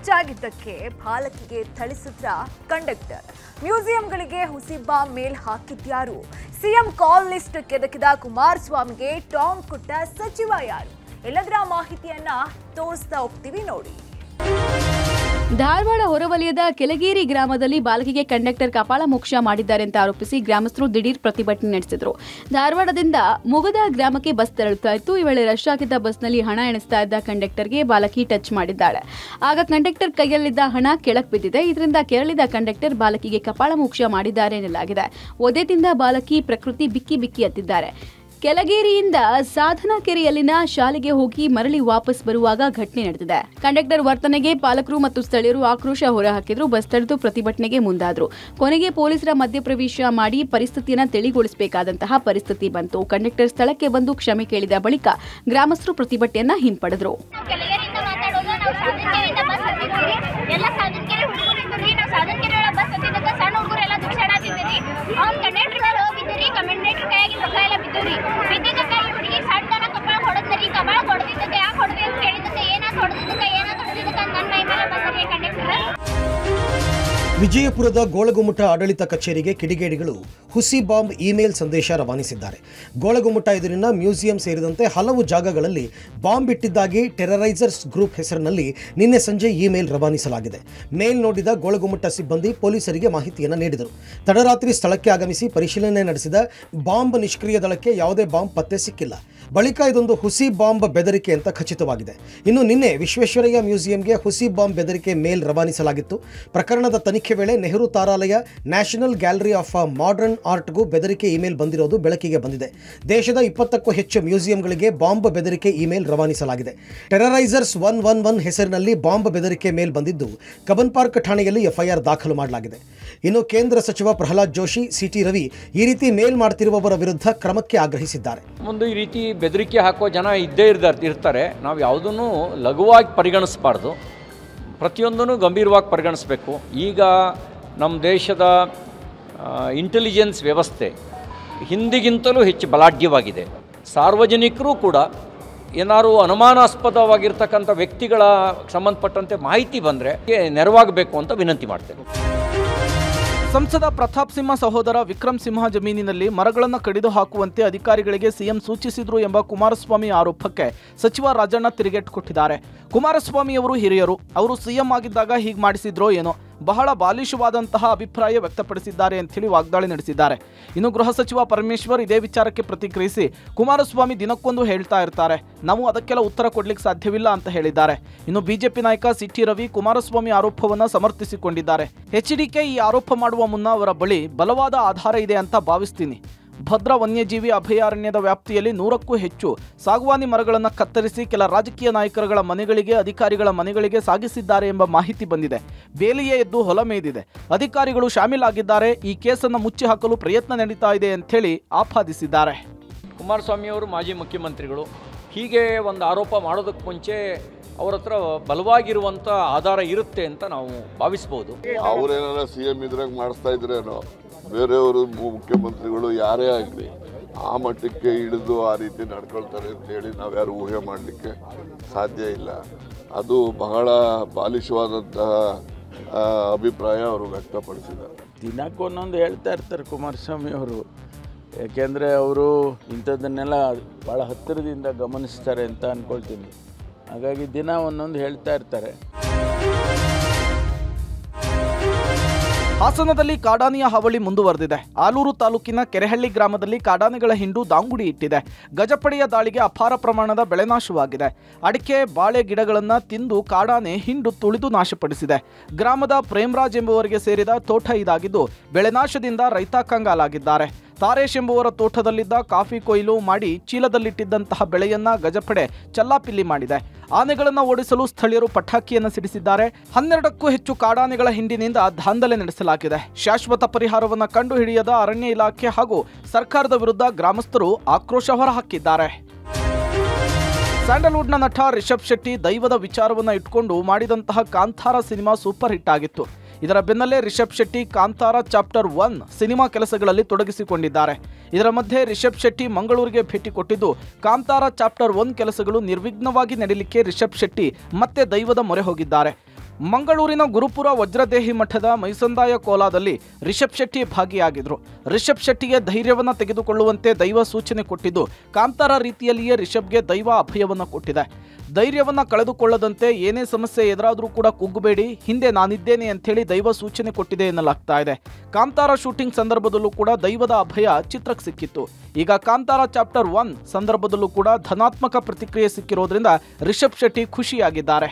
ಹೆಚ್ಚಾಗಿದ್ದಕ್ಕೆ ಬಾಲಕಿಗೆ ಥಳಿಸಿದ್ರ conductor ಮ್ಯೂಸಿಯಂಗಳಿಗೆ ಹುಸಿ bomb mail ಹಾಕಿದ್ಯಾರು ಸಿಎಂ ಕಾಲ್ ಲಿಸ್ಟ್ ಕೆದಕಿದ ಕುಮಾರಸ್ವಾಮಿಗೆ ಟಾಂಗ್ ಕೊಟ್ಟ ಸಚಿವ ಯಾರು ಎಲ್ಲದರ ಮಾಹಿತಿಯನ್ನ ತೋರಿಸ್ತಾ ಹೋಗ್ತೀವಿ ನೋಡಿ ಧಾರವಾಡ ಹೊರವಲಯದ ಕೆಳಗೇರಿ ಗ್ರಾಮದಲ್ಲಿ ಬಾಲಕಿಗೆ ಕಂಡಕ್ಟರ್ ಕಪಾಳ ಮೋಕ್ಷ ಮಾಡಿದ್ದಾರೆ ಅಂತ ಆರೋಪಿಸಿ ಗ್ರಾಮಸ್ಥರು ದಿಢೀರ್ ಪ್ರತಿಭಟನೆ ನಡೆಸಿದ್ರು ಧಾರವಾಡದಿಂದ ಮುಗದ ಗ್ರಾಮಕ್ಕೆ ಬಸ್ ತೆರಳುತ್ತಾ ಇತ್ತು ಈ ವೇಳೆ ರಶ್ ಆಗಿದ್ದ ಬಸ್ನಲ್ಲಿ ಹಣ ಎಣಿಸ್ತಾ ಇದ್ದ ಕಂಡಕ್ಟರ್ಗೆ ಬಾಲಕಿ ಟಚ್ ಮಾಡಿದ್ದಾಳೆ ಆಗ ಕಂಡಕ್ಟರ್ ಕೈಯಲ್ಲಿದ್ದ ಹಣ ಕೆಳಕ್ ಬಿದ್ದಿದೆ ಇದರಿಂದ ಕೆರಳಿದ ಕಂಡಕ್ಟರ್ ಬಾಲಕಿಗೆ ಕಪಾಳ ಮೋಕ್ಷ ಮಾಡಿದ್ದಾರೆ ಎನ್ನಲಾಗಿದೆ ಒದೆ ತಿಂದ ಬಾಲಕಿ ಪ್ರಕೃತಿ ಬಿಕ್ಕಿ ಬಿಕ್ಕಿ ಎತ್ತಿದ್ದಾರೆ ಕೆಳಗೇರಿಯಿಂದ ಸಾಧನಾ ಕೆರೆಯಲ್ಲಿನ ಶಾಲೆಗೆ ಹೋಗಿ ಮರಳಿ ವಾಪಸ್ ಬರುವಾಗ ಘಟನೆ ನಡೆದಿದೆ ಕಂಡಕ್ಟರ್ ವರ್ತನೆಗೆ ಪಾಲಕರು ಮತ್ತು ಸ್ಥಳೀಯರು ಆಕ್ರೋಶ ಹೊರಹಾಕಿದ್ರು ಬಸ್ ತಡೆದು ಪ್ರತಿಭಟನೆಗೆ ಮುಂದಾದ್ರು ಕೊನೆಗೆ ಪೊಲೀಸರ ಮಧ್ಯಪ್ರವೇಶ ಮಾಡಿ ಪರಿಸ್ಥಿತಿಯನ್ನು ತಿಳಿಗೊಳಿಸಬೇಕಾದಂತಹ ಪರಿಸ್ಥಿತಿ ಬಂತು ಕಂಡಕ್ಟರ್ ಸ್ಥಳಕ್ಕೆ ಬಂದು ಕ್ಷಮೆ ಕೇಳಿದ ಬಳಿಕ ಗ್ರಾಮಸ್ಥರು ಪ್ರತಿಭಟನೆಯನ್ನ ಹಿಂಪಡೆದ್ರು ಕೆಳಗೇರಿಯಿಂದ ಮಾತಾಡೋದು ನಾವು ಸಾಧನಕೆರೆಯಿಂದ ಬಸ್ ಹತ್ತಿದ್ವಿ ಎಲ್ಲ ಸಾಧನಕೆರೆ ಹುಡುಗರು ಇದ್ರಿ ನಾವು ಸಾಧನಕೆರೆ ಒಳಗೆ ಬಸ್ ಹತ್ತಿದ್ದಕ್ಕೆ ಸಣ್ಣ ಹುಡುಗರೆಲ್ಲ ದುಡ್ಸಾಡತ್ತಿದ್ರಿ ಅವ್ನ ಕಂಡಕ್ಟರ್ ಮೇಲೆ ಹೋಗಿದ್ರಿ ಕಂಡಕ್ಟರ್ ಕೈಯಾಗಿ ರೊಕ್ಕ ಎಲ್ಲ ಬಿದ್ದುರಿ ಬಿದ್ದಿದ್ದಕ್ಕೆ ಈ ಹುಡುಗಿ ಸಣ್ಣನ ಕಪಾಳ ಹೊಡೆದ್ರಿ ಕಪಾಳ ಹೊಡೆದಿದ್ದಕ್ಕೆ ಯಾಕೆ ಹೊಡೆದ್ರಿ ಅಂತ ಕೇಳಿದ್ದಕ್ಕೆ ಏನಾದ್ರು ಹೊಡೆದಿದ್ದಕ್ಕೆ ಏನಾದ್ರು ಹೊಡೆದಿದ್ದಕ್ಕೆ ನನ್ನ ಮೈ ಮೇಲೆ ಬಂದ್ರಿ ಕಂಡಕ್ಟರ್ ವಿಜಯಪುರದ ಗೋಳಗುಮುಟ ಆಡಳಿತ ಕಚೇರಿಗೆ ಕಿಡಿಗೇಡಿಗಳು ಹುಸಿ ಬಾಂಬ್ ಇಮೇಲ್ ಸಂದೇಶ ರವಾನಿಸಿದ್ದಾರೆ ಗೋಳಗುಮುಟ ಎದುರಿನ ಮ್ಯೂಸಿಯಂ ಸೇರಿದಂತೆ ಹಲವು ಜಾಗಗಳಲ್ಲಿ ಬಾಂಬ್ ಇಟ್ಟಿದ್ದಾಗಿ ಟೆರರೈಸರ್ಸ್ ಗ್ರೂಪ್ ಹೆಸರಿನಲ್ಲಿ ನಿನ್ನೆ ಸಂಜೆ ಇಮೇಲ್ ರವಾನಿಸಲಾಗಿದೆ ಮೇಲ್ ನೋಡಿದ ಗೋಳಗುಮುಟ ಸಿಬ್ಬಂದಿ ಪೊಲೀಸರಿಗೆ ಮಾಹಿತಿಯನ್ನು ನೀಡಿದರು ತಡರಾತ್ರಿ ಸ್ಥಳಕ್ಕೆ ಆಗಮಿಸಿ ಪರಿಶೀಲನೆ ನಡೆಸಿದ ಬಾಂಬ್ ನಿಷ್ಕ್ರಿಯ ದಳಕ್ಕೆ ಯಾವುದೇ ಬಾಂಬ್ ಪತ್ತೆ ಸಿಕ್ಕಿಲ್ಲ ಬಳಿಕ ಇದೊಂದು ಹುಸಿ ಬಾಂಬ್ ಬೆದರಿಕೆ ಅಂತ ಖಚಿತವಾಗಿದೆ ಇನ್ನು ನಿನ್ನೆ ವಿಶ್ವೇಶ್ವರಯ್ಯ ಮ್ಯೂಸಿಯಂಗೆ ಹುಸಿ ಬಾಂಬ್ ಬೆದರಿಕೆ ಮೇಲ್ ರವಾನಿಸಲಾಗಿತ್ತು ಪ್ರಕರಣದ ತನಿಖೆ ವೇಳೆ ನೆಹರು ತಾರಾಲಯ ನ್ಯಾಷನಲ್ ಗ್ಯಾಲರಿ ಆಫ್ ಮಾಡರ್ನ್ ಆರ್ಟ್ಗೂ ಬೆದರಿಕೆ ಇಮೇಲ್ ಬಂದಿರೋದು ಬೆಳಕಿಗೆ ಬಂದಿದೆ ದೇಶದ ಇಪ್ಪತ್ತಕ್ಕೂ ಹೆಚ್ಚು ಮ್ಯೂಸಿಯಂಗಳಿಗೆ ಬಾಂಬ್ ಬೆದರಿಕೆ ಇಮೇಲ್ ರವಾನಿಸಲಾಗಿದೆ ಟೆರರೈಸರ್ಸ್ ಒನ್ ಒನ್ ಒನ್ ಹೆಸರಿನಲ್ಲಿ ಬಾಂಬ್ ಬೆದರಿಕೆ ಮೇಲ್ ಬಂದಿದ್ದು ಕಬನ್ ಪಾರ್ಕ್ ಠಾಣೆಯಲ್ಲಿ ಎಫ್ಐಆರ್ ದಾಖಲು ಮಾಡಲಾಗಿದೆ ಇನ್ನು ಕೇಂದ್ರ ಸಚಿವ ಪ್ರಹ್ಲಾದ್ ಜೋಶಿ ಸಿಟಿ ರವಿ ಈ ರೀತಿ ಮೇಲ್ ಮಾಡ್ತಿರುವವರ ವಿರುದ್ಧ ಕ್ರಮಕ್ಕೆ ಆಗ್ರಹಿಸಿದ್ದಾರೆ ಒಂದು ಈ ರೀತಿ ಬೆದರಿಕೆ ಹಾಕೋ ಜನ ಇದ್ದೇ ಇರ್ದಾರ್ ಇರ್ತಾರೆ ನಾವು ಯಾವುದನ್ನು ಲಘುವಾಗಿ ಪರಿಗಣಿಸಬಾರ್ದು ಪ್ರತಿಯೊಂದನ್ನು ಗಂಭೀರವಾಗಿ ಪರಿಗಣಿಸಬೇಕು ಈಗ ನಮ್ಮ ದೇಶದ ಇಂಟೆಲಿಜೆನ್ಸ್ ವ್ಯವಸ್ಥೆ ಹಿಂದಿಗಿಂತಲೂ ಹೆಚ್ಚು ಬಲಾಢ್ಯವಾಗಿದೆ ಸಾರ್ವಜನಿಕರು ಕೂಡ ಏನಾದ್ರು ಅನುಮಾನಾಸ್ಪದವಾಗಿರ್ತಕ್ಕಂಥ ವ್ಯಕ್ತಿಗಳ ಸಂಬಂಧಪಟ್ಟಂತೆ ಮಾಹಿತಿ ಬಂದರೆ ನೆರವಾಗಬೇಕು ಅಂತ ವಿನಂತಿ ಮಾಡ್ತೇನೆ ಸಂಸದ ಪ್ರತಾಪ್ ಸಿಂಹ ಸಹೋದರ ವಿಕ್ರಮ್ ಸಿಂಹ ಜಮೀನಿನಲ್ಲಿ ಮರಗಳನ್ನು ಕಡಿದು ಹಾಕುವಂತೆ ಅಧಿಕಾರಿಗಳಿಗೆ ಸಿಎಂ ಸೂಚಿಸಿದ್ರು ಎಂಬ ಕುಮಾರಸ್ವಾಮಿ ಆರೋಪಕ್ಕೆ ಸಚಿವ ರಾಜಣ್ಣ ತಿರುಗೇಟು ಕೊಟ್ಟಿದ್ದಾರೆ ಕುಮಾರಸ್ವಾಮಿ ಅವರು ಹಿರಿಯರು ಅವರು ಸಿಎಂ ಆಗಿದ್ದಾಗ ಹೀಗೆ ಮಾಡಿಸಿದ್ರೋ ಏನೋ ಬಹಳ ಬಾಲಿಶವಾದಂತಹ ಅಭಿಪ್ರಾಯ ವ್ಯಕ್ತಪಡಿಸಿದ್ದಾರೆ ಅಂತೇಳಿ ವಾಗ್ದಾಳಿ ನಡೆಸಿದ್ದಾರೆ ಇನ್ನು ಗೃಹ ಸಚಿವ ಪರಮೇಶ್ವರ್ ಇದೇ ವಿಚಾರಕ್ಕೆ ಪ್ರತಿಕ್ರಿಯಿಸಿ ಕುಮಾರಸ್ವಾಮಿ ದಿನಕ್ಕೊಂದು ಹೇಳ್ತಾ ಇರ್ತಾರೆ ನಾವು ಅದಕ್ಕೆಲ್ಲ ಉತ್ತರ ಕೊಡ್ಲಿಕ್ಕೆ ಸಾಧ್ಯವಿಲ್ಲ ಅಂತ ಹೇಳಿದ್ದಾರೆ ಇನ್ನು ಬಿಜೆಪಿ ನಾಯಕ ಸಿಟಿ ರವಿ ಕುಮಾರಸ್ವಾಮಿ ಆರೋಪವನ್ನ ಸಮರ್ಥಿಸಿಕೊಂಡಿದ್ದಾರೆ ಎಚ್ಡಿಕೆ ಈ ಆರೋಪ ಮಾಡುವ ಮುನ್ನ ಅವರ ಬಳಿ ಬಲವಾದ ಆಧಾರ ಇದೆ ಅಂತ ಭಾವಿಸ್ತೀನಿ ಭದ್ರಾ ವನ್ಯಜೀವಿ ಅಭಯಾರಣ್ಯದ ವ್ಯಾಪ್ತಿಯಲ್ಲಿ ನೂರಕ್ಕೂ ಹೆಚ್ಚು ಸಾಗುವಾನಿ ಮರಗಳನ್ನು ಕತ್ತರಿಸಿ ಕೆಲ ರಾಜಕೀಯ ನಾಯಕರುಗಳ ಮನೆಗಳಿಗೆ ಅಧಿಕಾರಿಗಳ ಮನೆಗಳಿಗೆ ಸಾಗಿಸಿದ್ದಾರೆ ಎಂಬ ಮಾಹಿತಿ ಬಂದಿದೆ ಬೇಲಿಯೇ ಎದ್ದು ಹೊಲ ಮೇಯ್ದಿದೆ ಅಧಿಕಾರಿಗಳು ಶಾಮೀಲಾಗಿದ್ದಾರೆ ಈ ಕೇಸನ್ನು ಮುಚ್ಚಿ ಹಾಕಲು ಪ್ರಯತ್ನ ನಡೀತಾ ಇದೆ ಅಂಥೇಳಿ ಆಪಾದಿಸಿದ್ದಾರೆ ಕುಮಾರಸ್ವಾಮಿಯವರು ಮಾಜಿ ಮುಖ್ಯಮಂತ್ರಿಗಳು ಹೀಗೆ ಒಂದು ಆರೋಪ ಮಾಡೋದಕ್ಕೆ ಮುಂಚೆ ಅವ್ರ ಹತ್ರ ಬಲವಾಗಿರುವಂಥ ಆಧಾರ ಇರುತ್ತೆ ಅಂತ ನಾವು ಭಾವಿಸ್ಬೋದು ಅವ್ರೇನಾರ ಸಿ ಎಂ ಇದ್ರಾಗ ಮಾಡಿಸ್ತಾ ಇದ್ರೇನೋ ಬೇರೆಯವರು ಮುಖ್ಯಮಂತ್ರಿಗಳು ಯಾರೇ ಆಗಲಿ ಆ ಮಟ್ಟಕ್ಕೆ ಇಳಿದು ಆ ರೀತಿ ನಡ್ಕೊಳ್ತಾರೆ ಅಂತ ಹೇಳಿ ನಾವ್ಯಾರು ಊಹೆ ಮಾಡಲಿಕ್ಕೆ ಸಾಧ್ಯ ಇಲ್ಲ ಅದು ಬಹಳ ಬಾಲಿಶವಾದಂತಹ ಆ, ಅಭಿಪ್ರಾಯ ಅವರು ವ್ಯಕ್ತಪಡಿಸಿದ್ದಾರೆ ದಿನಕ್ಕೊಂದೊಂದು ಹೇಳ್ತಾ ಇರ್ತಾರೆ ಕುಮಾರಸ್ವಾಮಿ ಅವರು ಯಾಕೆಂದರೆ ಅವರು ಇಂಥದ್ದನ್ನೆಲ್ಲ ಭಾಳ ಹತ್ತಿರದಿಂದ ಗಮನಿಸ್ತಾರೆ ಅಂತ ಅಂದ್ಕೊಳ್ತೀನಿ ಹಾಗಾಗಿ ದಿನ ಒಂದೊಂದು ಹೇಳ್ತಾ ಇರ್ತಾರೆ ಹಾಸನದಲ್ಲಿ ಕಾಡಾನೆಯ ಹಾವಳಿ ಮುಂದುವರೆದಿದೆ ಆಲೂರು ತಾಲೂಕಿನ ಕೆರೆಹಳ್ಳಿ ಗ್ರಾಮದಲ್ಲಿ ಕಾಡಾನೆಗಳ ಹಿಂಡು ದಾಂಗುಡಿ ಇಟ್ಟಿದೆ ಗಜಪಡೆಯ ದಾಳಿಗೆ ಅಪಾರ ಪ್ರಮಾಣದ ಬೆಳೆನಾಶವಾಗಿದೆ ಅಡಿಕೆ ಬಾಳೆ ಗಿಡಗಳನ್ನು ತಿಂದು ಕಾಡಾನೆ ಹಿಂಡು ತುಳಿದು ನಾಶಪಡಿಸಿದೆ ಗ್ರಾಮದ ಪ್ರೇಮರಾಜ್ ಎಂಬುವರಿಗೆ ಸೇರಿದ ತೋಟ ಇದಾಗಿದ್ದು ಬೆಳೆನಾಶದಿಂದ ರೈತ ಕಂಗಾಲಾಗಿದ್ದಾರೆ ತಾರೇಶ್ ಎಂಬುವರ ತೋಟದಲ್ಲಿದ್ದ ಕಾಫಿ ಕೊಯ್ಲು ಮಾಡಿ ಚೀಲದಲ್ಲಿಟ್ಟಿದ್ದಂತಹ ಬೆಳೆಯನ್ನ ಗಜಪಡೆ ಚಲ್ಲಾಪಿಲ್ಲಿ ಮಾಡಿದೆ ಆನೆಗಳನ್ನು ಓಡಿಸಲು ಸ್ಥಳೀಯರು ಪಟಾಕಿಯನ್ನು ಸಿಡಿಸಿದ್ದಾರೆ ಹನ್ನೆರಡಕ್ಕೂ ಹೆಚ್ಚು ಕಾಡಾನೆಗಳ ಹಿಂಡಿನಿಂದ ದಾಂಧಲೆ ನಡೆಸಲಾಗಿದೆ ಶಾಶ್ವತ ಪರಿಹಾರವನ್ನು ಕಂಡುಹಿಡಿಯದ ಅರಣ್ಯ ಇಲಾಖೆ ಹಾಗೂ ಸರ್ಕಾರದ ವಿರುದ್ಧ ಗ್ರಾಮಸ್ಥರು ಆಕ್ರೋಶ ಹೊರಹಾಕಿದ್ದಾರೆ ಸ್ಯಾಂಡಲ್ವುಡ್ನ ನಟ ರಿಷಬ್ ಶೆಟ್ಟಿ ದೈವದ ವಿಚಾರವನ್ನ ಇಟ್ಕೊಂಡು ಮಾಡಿದಂತಹ ಕಾಂತಾರ ಸಿನಿಮಾ ಸೂಪರ್ ಹಿಟ್ ಆಗಿತ್ತು ಇದರ ಬೆನ್ನಲ್ಲೇ Rishab Shetty Kantara chapter one cinema ಕೆಲಸಗಳಲ್ಲಿ ತೊಡಗಿಸಿಕೊಂಡಿದ್ದಾರೆ ಇದರ ಮಧ್ಯೆ ರಿಷಬ್ ಶೆಟ್ಟಿ ಮಂಗಳೂರಿಗೆ ಭೇಟಿ ಕೊಟ್ಟಿದ್ದು ಕಾಂತಾರ ಚಾಪ್ಟರ್ ಒನ್ ಕೆಲಸಗಳು ನಿರ್ವಿಘ್ನವಾಗಿ ನಡೀಲಿಕ್ಕೆ ರಿಷಬ್ ಶೆಟ್ಟಿ ಮತ್ತೆ ದೈವದ ಮೊರೆ ಹೋಗಿದ್ದಾರೆ ಮಂಗಳೂರಿನ ಗುರುಪುರ ವಜ್ರದೇಹಿ ಮಠದ ಮೈಸಂದಾಯ ಕೋಲಾದಲ್ಲಿ ರಿಷಬ್ ಶೆಟ್ಟಿ ಭಾಗಿಯಾಗಿದ್ರು ರಿಷಬ್ ಶೆಟ್ಟಿಗೆ ಧೈರ್ಯವನ್ನ ತೆಗೆದುಕೊಳ್ಳುವಂತೆ ದೈವ ಸೂಚನೆ ಕೊಟ್ಟಿದ್ದು ಕಾಂತಾರ ರೀತಿಯಲ್ಲಿಯೇ ರಿಷಬ್ಗೆ ದೈವ ಅಭಯವನ್ನ ಕೊಟ್ಟಿದೆ ಧೈರ್ಯವನ್ನ ಕಳೆದುಕೊಳ್ಳದಂತೆ ಏನೇ ಸಮಸ್ಯೆ ಎದುರಾದರೂ ಕೂಡ ಕುಗ್ಗಬೇಡಿ ಹಿಂದೆ ನಾನಿದ್ದೇನೆ ಅಂಥೇಳಿ ದೈವ ಸೂಚನೆ ಕೊಟ್ಟಿದೆ ಎನ್ನಲಾಗ್ತಾ ಇದೆ ಕಾಂತಾರ ಶೂಟಿಂಗ್ ಸಂದರ್ಭದಲ್ಲೂ ಕೂಡ ದೈವದ ಅಭಯ ಚಿತ್ರಕ್ಕೆ ಸಿಕ್ಕಿತ್ತು ಈಗ ಕಾಂತಾರ ಚಾಪ್ಟರ್ ಒನ್ ಸಂದರ್ಭದಲ್ಲೂ ಕೂಡ ಧನಾತ್ಮಕ ಪ್ರತಿಕ್ರಿಯೆ ಸಿಕ್ಕಿರೋದ್ರಿಂದ ರಿಷಬ್ ಶೆಟ್ಟಿ ಖುಷಿಯಾಗಿದ್ದಾರೆ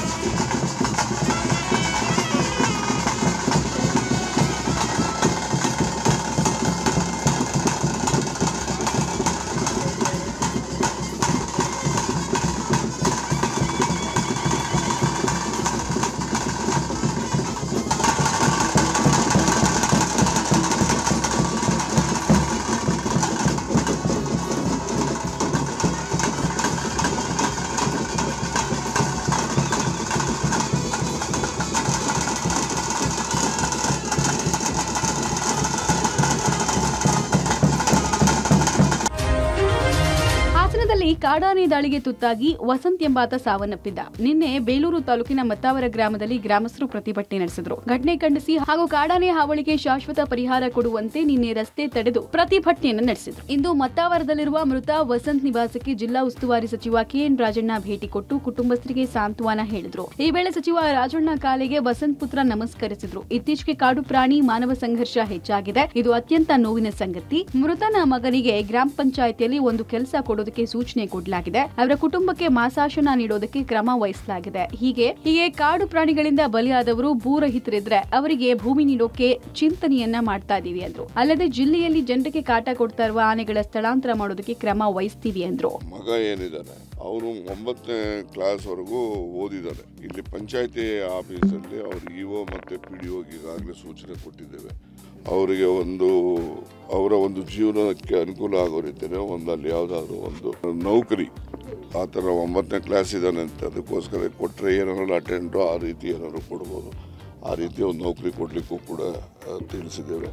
ಹಾಸನದಲ್ಲಿ ಕಾಡಾನೆ ದಾಳಿಗೆ ತುತ್ತಾಗಿ ವಸಂತ್ ಎಂಬಾತ ಸಾವನ್ನಪ್ಪಿದ್ದ ನಿನ್ನೆ ಬೇಲೂರು ತಾಲೂಕಿನ ಮತ್ತಾವರ ಗ್ರಾಮದಲ್ಲಿ ಗ್ರಾಮಸ್ಥರು ಪ್ರತಿಭಟನೆ ನಡೆಸಿದ್ರು ಘಟನೆ ಖಂಡಿಸಿ ಹಾಗೂ ಕಾಡಾನೆ ಹಾವಳಿಗೆ ಶಾಶ್ವತ ಪರಿಹಾರ ಕೊಡುವಂತೆ ನಿನ್ನೆ ರಸ್ತೆ ತಡೆದು ಪ್ರತಿಭಟನೆಯನ್ನು ನಡೆಸಿದ್ರು ಇಂದು ಮತ್ತಾವರದಲ್ಲಿರುವ ಮೃತ ವಸಂತ್ ನಿವಾಸಕ್ಕೆ ಜಿಲ್ಲಾ ಉಸ್ತುವಾರಿ ಸಚಿವ ಕೆಎನ್ ರಾಜಣ್ಣ ಭೇಟಿ ಕೊಟ್ಟು ಕುಟುಂಬಸ್ಥರಿಗೆ ಸಾಂತ್ವನ ಹೇಳಿದ್ರು ಈ ವೇಳೆ ಸಚಿವ ರಾಜಣ್ಣ ಕಾಲಿಗೆ ವಸಂತ್ ಪುತ್ರ ನಮಸ್ಕರಿಸಿದ್ರು ಇತ್ತೀಚೆಗೆ ಕಾಡು ಪ್ರಾಣಿ ಮಾನವ ಸಂಘರ್ಷ ಹೆಚ್ಚಾಗಿದೆ ಇದು ಅತ್ಯಂತ ನೋವಿನ ಸಂಗತಿ ಮೃತನ ಮಗನಿಗೆ ಗ್ರಾಮ ಪಂಚಾಯಿತಿಯಲ್ಲಿ ಒಂದು ಕೆಲಸ ಕೊಡೋದಕ್ಕೆ ಸೂಚನೆ ಕೊಡಲಾಗಿದೆ ಅವರ ಕುಟುಂಬಕ್ಕೆ ಮಾಸಾಶನ ನೀಡೋದಕ್ಕೆ ಕ್ರಮ ವಹಿಸಲಾಗಿದೆ ಹೀಗೆ ಹೀಗೆ ಕಾಡು ಪ್ರಾಣಿಗಳಿಂದ ಬಲಿಯಾದವರು ಭೂರಹಿತರಿದ್ರೆ ಅವರಿಗೆ ಭೂಮಿ ನೀಡೋಕೆ ಚಿಂತನೆಯನ್ನ ಮಾಡ್ತಾ ಇದೀವಿ ಅಂದ್ರು ಅಲ್ಲದೆ ಜಿಲ್ಲೆಯಲ್ಲಿ ಜನರಿಗೆ ಕಾಟ ಕೊಡ್ತಾ ಇರುವ ಆನೆಗಳ ಸ್ಥಳಾಂತರ ಮಾಡೋದಕ್ಕೆ ಕ್ರಮ ವಹಿಸ್ತೀವಿ ಅಂದ್ರು ಮಗ ಏನಿದ್ದಾನೆ ಅವರು ಒಂಬತ್ತನೇ ಕ್ಲಾಸ್ವರೆಗೂ ಓದಿದ್ದಾರೆ ಇಲ್ಲಿ ಪಂಚಾಯತಿ ಆಫೀಸಲ್ಲಿ ಅವ್ರು ಇ ಒ ಮತ್ತು ಪಿ ಡಿ ಒಗೆ ಈಗಾಗಲೇ ಸೂಚನೆ ಕೊಟ್ಟಿದ್ದೇವೆ ಅವರಿಗೆ ಒಂದು ಅವರ ಒಂದು ಜೀವನಕ್ಕೆ ಅನುಕೂಲ ಆಗೋ ರೀತಿಯೇ ಒಂದು ಅಲ್ಲಿ ಯಾವುದಾದ್ರು ಒಂದು ನೌಕರಿ ಆ ಥರ ಒಂಬತ್ತನೇ ಕ್ಲಾಸ್ ಇದ್ದಾನೆ ಅಂತ ಅದಕ್ಕೋಸ್ಕರ ಕೊಟ್ಟರೆ ಏನಾದ್ರು ಅಟೆಂಡು ಆ ರೀತಿ ಏನಾದ್ರು ಕೊಡ್ಬೋದು ಆ ರೀತಿ ಒಂದು ನೌಕರಿ ಕೊಡಲಿಕ್ಕೂ ಕೂಡ ಆ, ತಿಳಿಸಿದ್ದೇವೆ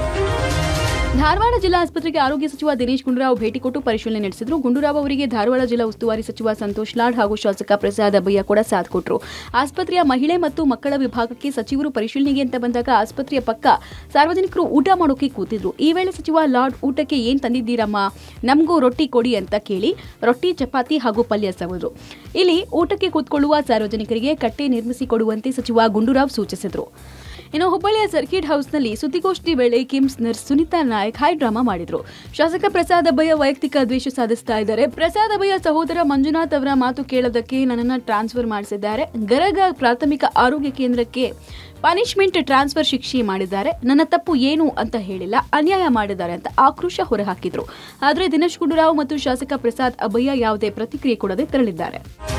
ಧಾರವಾಡ ಜಿಲ್ಲಾ ಆಸ್ಪತ್ರೆಗೆ ಆರೋಗ್ಯ ಸಚಿವ ದಿನೇಶ್ ಗುಂಡೂರಾವ್ ಭೇಟಿ ಕೊಟ್ಟು ಪರಿಶೀಲನೆ ನಡೆಸಿದ್ರು ಗುಂಡೂರಾವ್ ಅವರಿಗೆ ಧಾರವಾಡ ಜಿಲ್ಲಾ ಉಸ್ತುವಾರಿ ಸಚಿವ ಸಂತೋಷ್ ಲಾಡ್ ಹಾಗೂ ಶಾಸಕ ಪ್ರಸಾದ್ ಅಬ್ಬಯ್ಯ ಕೂಡ ಸಾಥ್ ಕೊಟ್ಟರು ಆಸ್ಪತ್ರೆಯ ಮಹಿಳೆ ಮತ್ತು ಮಕ್ಕಳ ವಿಭಾಗಕ್ಕೆ ಸಚಿವರು ಪರಿಶೀಲನೆಗೆ ಅಂತ ಬಂದಾಗ ಆಸ್ಪತ್ರೆಯ ಪಕ್ಕ ಸಾರ್ವಜನಿಕರು ಊಟ ಮಾಡೋಕೆ ಕೂತಿದ್ರು ಈ ವೇಳೆ ಸಚಿವ ಲಾರ್ಡ್ ಊಟಕ್ಕೆ ಏನ್ ತಂದಿದ್ದೀರಮ್ಮ ನಮಗೂ ರೊಟ್ಟಿ ಕೊಡಿ ಅಂತ ಕೇಳಿ ರೊಟ್ಟಿ ಚಪಾತಿ ಹಾಗೂ ಪಲ್ಯ ಸವಿದ್ರು ಇಲ್ಲಿ ಊಟಕ್ಕೆ ಕೂತ್ಕೊಳ್ಳುವ ಸಾರ್ವಜನಿಕರಿಗೆ ಕಟ್ಟೆ ನಿರ್ಮಿಸಿ ಕೊಡುವಂತೆ ಸಚಿವ ಗುಂಡೂರಾವ್ ಸೂಚಿಸಿದರು ಇನ್ನು ಹುಬ್ಬಳ್ಳಿಯ ಸರ್ಕಿಟ್ ಹೌಸ್ನಲ್ಲಿ ಸುದ್ದಿಗೋಷ್ಠಿ ವೇಳೆ KIMS nurse Sunita Nayak high drama ಮಾಡಿದ್ರು ಶಾಸಕ ಪ್ರಸಾದ್ ಅಬ್ಬಯ್ಯ ವೈಯಕ್ತಿಕ ದ್ವೇಷ ಸಾಧಿಸ್ತಾ ಇದ್ದಾರೆ ಪ್ರಸಾದ್ ಅಬ್ಬಯ್ಯ ಸಹೋದರ ಮಂಜುನಾಥ್ ಅವರ ಮಾತು ಕೇಳೋದಕ್ಕೆ ನನ್ನನ್ನು ಟ್ರಾನ್ಸ್ಫರ್ ಮಾಡಿಸಿದ್ದಾರೆ ಗರಗ ಪ್ರಾಥಮಿಕ ಆರೋಗ್ಯ ಕೇಂದ್ರಕ್ಕೆ ಪನಿಷ್ಮೆಂಟ್ ಟ್ರಾನ್ಸ್ಫರ್ ಶಿಕ್ಷೆ ಮಾಡಿದ್ದಾರೆ ನನ್ನ ತಪ್ಪು ಏನು ಅಂತ ಹೇಳಿಲ್ಲ ಅನ್ಯಾಯ ಮಾಡಿದ್ದಾರೆ ಅಂತ ಆಕ್ರೋಶ ಹೊರಹಾಕಿದ್ರು ಆದರೆ ದಿನೇಶ್ ಗುಂಡೂರಾವ್ ಮತ್ತು ಶಾಸಕ ಪ್ರಸಾದ್ ಅಬ್ಬಯ್ಯ ಯಾವುದೇ ಪ್ರತಿಕ್ರಿಯೆ ಕೊಡದೆ ತೆರಳಿದ್ದಾರೆ